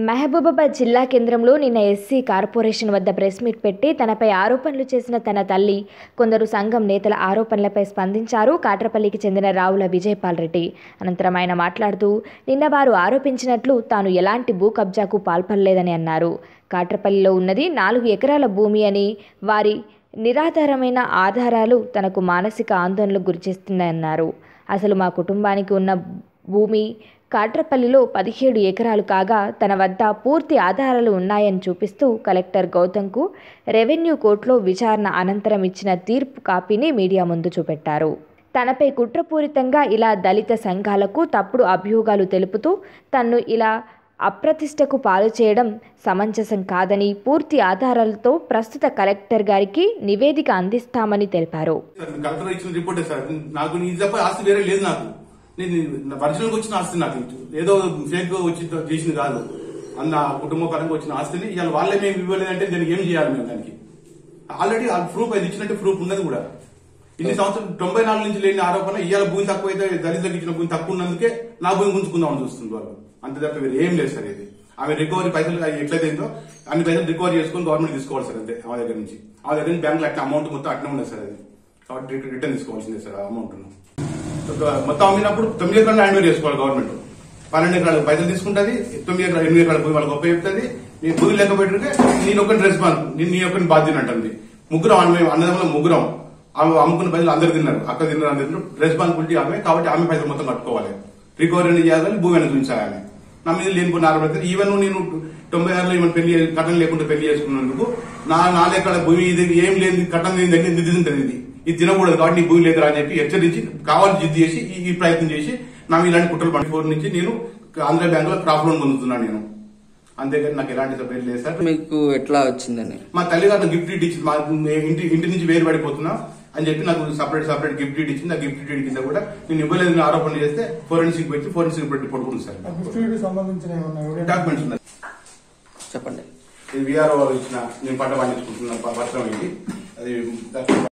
మహబూబాబాద్ జిల్లా కేంద్రంలో నిన్న ఎస్సీ కార్పొరేషన్ వద్ద ప్రెస్ మీట్ పెట్టి తనపై ఆరోపణలు చేసిన తన తల్లి కొందరు సంఘం నేతల ఆరోపణలపై స్పందించారు కాట్రపల్లికి చెందిన రావుల విజయపాల్ రెడ్డి అనంతరం ఆయన మాట్లాడుతూ నిన్న వారు ఆరోపించినట్లు తాను ఎలాంటి భూ కబ్జాకు పాల్పడలేదని అన్నారు కాట్రపల్లిలో ఉన్నది నాలుగు ఎకరాల భూమి అని వారి నిరాధారమైన ఆధారాలు తనకు మానసిక ఆందోళనకు గురిచేస్తున్నాయన్నారు అసలు మా కుటుంబానికి ఉన్న భూమి కాట్రపల్లిలో పదిహేడు ఎకరాలు కాగా తన వద్ద పూర్తి ఆధారాలు ఉన్నాయని చూపిస్తూ కలెక్టర్ గౌతమ్కు రెవెన్యూ కోర్టులో విచారణ అనంతరం ఇచ్చిన తీర్పు కాపీని మీడియా ముందు చూపెట్టారు తనపై కుట్రపూరితంగా ఇలా దళిత సంఘాలకు తప్పుడు అభ్యూహాలు తెలుపుతూ తన్ను ఇలా అప్రతిష్టకు పాలు చేయడం సమంజసం కాదని పూర్తి ఆధారాలతో ప్రస్తుత కలెక్టర్ గారికి నివేదిక అందిస్తామని తెలిపారు సార్ మీకు కలెక్టర్ ఇచ్చిన రిపోర్టే సార్ నాకు ఇది తప్ప ఆస్తి వేరే లేదు నాకు నేను నా పరిశీలనకు వచ్చిన ఆస్తి నాకు ఇది. ఏదో ఫేక్ వచ్చి చేసింది కాదు అన్న కుటుంబ పరంగా వచ్చిన ఆస్తిని ఇవాళ వాళ్ళే మేము ఇవ్వలేదంటే దీనికి ఏం చేయాలి మేము దానికి ఆల్రెడీ ఆ ప్రూఫ్ అది ఇచ్చినట్టే ప్రూఫ్ ఉన్నది కూడా ఇన్ని సంవత్సరం తొంభై నాలుగు నుంచి లేని ఆరోపణ ఇవాళ భూమి తక్కువ అయితే దళితులకు ఇచ్చిన భూమి తక్కువ ఉన్నందుకే నా భూమి గుంజుకుందామని చూస్తుంది వాళ్ళు అంతే తప్ప వేరే ఏం లేదు సార్ ఇది ఆమె రికవరీ పైసలు అవి ఎట్లయితే అయిందో అన్ని పైసలు రికవరీ చేసుకొని గవర్నమెంట్ తీసుకోవాలి సార్ అంతే ఆమె దగ్గర నుంచి ఆమె దగ్గర నుంచి బ్యాంకులో అట్లా అమౌంట్ మొత్తం అట్నే ఉన్నది సార్ అది కాబట్టి రిటర్న్ తీసుకోవాల్సిందే సార్ ఆ అమౌంట్ మొత్తం అమ్మినప్పుడు తొమ్మిది ఎకరాలు హ్యాండ్ ఓవర్ చేసుకోవాలి గవర్నమెంట్ పన్నెండు ఎకరాలు పైసలు తీసుకుంటది తొమ్మిది ఎకరాలు ఎనిమిది ఎకరాల భూమి వాళ్ళకి గొప్ప చెప్తుంది నీ భూమి లెక్క పెట్టుకుంటే నేను ఒకటి రెస్పాన్స్ నేను నీ ఒకటి బాధ్యత అంటుంది ముగ్గురం అన్న మేము అన్నదమ్ముల ముగ్గురం ఆమె అమ్ముకున్న పైసలు అందరు తిన్నారు అక్క తిన్నారు అందరు తిన్నారు రెస్పాన్సిబిలిటీ ఆమె కాబట్టి ఆమె పైసలు మొత్తం కట్టుకోవాలి రికవరీ అనేది చేయాలని భూమి అనేది చూపించాలి ఆమె నా మీద లేనిపోయిన ఆరోపణ ఈవెన్ నేను తొంభై ఆరులో ఈవెన్ పెళ్లి కట్టం లేకుండా పెళ్లి చేసుకున్నందుకు నా నాలుగు ఎకరాల భూమి ఇది ఏం లేదు కట్టం లేని దగ్గర ఇది ఉంటుంది ఇది ఇది తినకూడదు కాబట్టి నీ భూమి లేదురా అని చెప్పి హెచ్చరించి కావాలి జిద్దు చేసి ఈ- ఈ ప్రయత్నం చేసి నా మీద ఇలాంటి కుట్రలు పండి ఫోర్ నుంచి నేను ఆంధ్ర బ్యాంక్ లో క్రాప్ లోన్ పొందుతున్నాను నేను అంతేగాని నాకు ఎలాంటి సభ్యులు లేదు సార్ మీకు ఎట్లా వచ్చిందని మా తల్లిగారు గిఫ్ట్ డీడ్ ఇచ్చింది మా ఇంటి ఇంటి నుంచి వేరు పడిపోతున్నా అని చెప్పి నాకు సపరేట్ సపరేట్ గిఫ్ట్ డీడ్ ఇచ్చింది ఆ గిఫ్ట్ డీడ్ కింద కూడా నేను ఇవ్వలేదని ఆరోపణ చేస్తే ఫోరెన్సిక్ పెట్టి ఫోరెన్సిక్ పెట్టి పడుకుంది సార్ గిఫ్ట్ సంబంధించిన ఏమన్నా evidence? డాక్యుమెంట్స్ ఉన్నాయి చెప్పండి ఇది విఆర్ఓ ఇచ్చిన నేను పంట పండించుకుంటున్న పత్రం ఇది అది